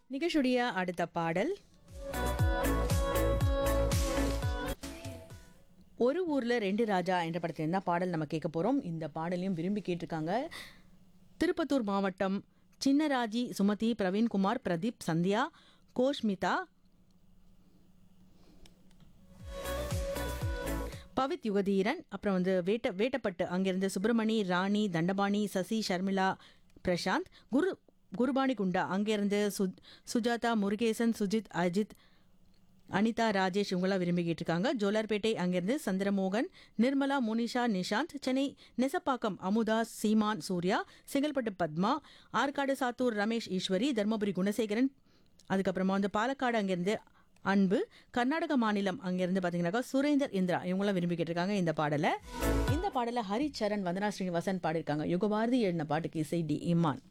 நிகழ்ச்சியுடைய அடுத்த பாடல் ஒரு ஊர்ல ரெண்டு ராஜா என்ற படத்துல தான் பாடல் நம்ம கேட்க போறோம் இந்த பாடலையும் விரும்பி கேட்டிருக்காங்க திருப்பத்தூர் மாவட்டம் சின்னராஜி சுமதி பிரவீன்குமார் பிரதீப் சந்தியா கோஷ்மிதா பவித் யுகதீரன் அப்புறம் வந்து வேட்ட வேட்டப்பட்டு அங்கிருந்து சுப்பிரமணி ராணி தண்டபாணி சசி ஷர்மிளா பிரசாந்த் குரு குருபானி குண்டா அங்கிருந்து சு சுஜாதா முருகேசன் சுஜித் அஜித் அனிதா ராஜேஷ் இவங்களாம் விரும்பி கேட்டிருக்காங்க ஜோலார்பேட்டை அங்கிருந்து சந்திரமோகன் நிர்மலா முனிஷா நிஷாந்த் சென்னை நெசப்பாக்கம் அமுதா சீமான் சூர்யா செங்கல்பட்டு பத்மா ஆற்காடு சாத்தூர் ரமேஷ் ஈஸ்வரி தர்மபுரி குணசேகரன் அதுக்கப்புறமா வந்து பாலக்காடு அங்கிருந்து அன்பு கர்நாடக மாநிலம் அங்கிருந்து பார்த்தீங்கன்னாக்கா சுரேந்தர் இந்திரா இவங்களாம் விரும்பி கேட்டிருக்காங்க இந்த பாடலை இந்த பாடலை ஹரிச்சரண் வந்தனா ஸ்ரீனிவாசன் பாடியிருக்காங்க யுகபாரதி எழுதின பாட்டுக்கு இசை டி இமான்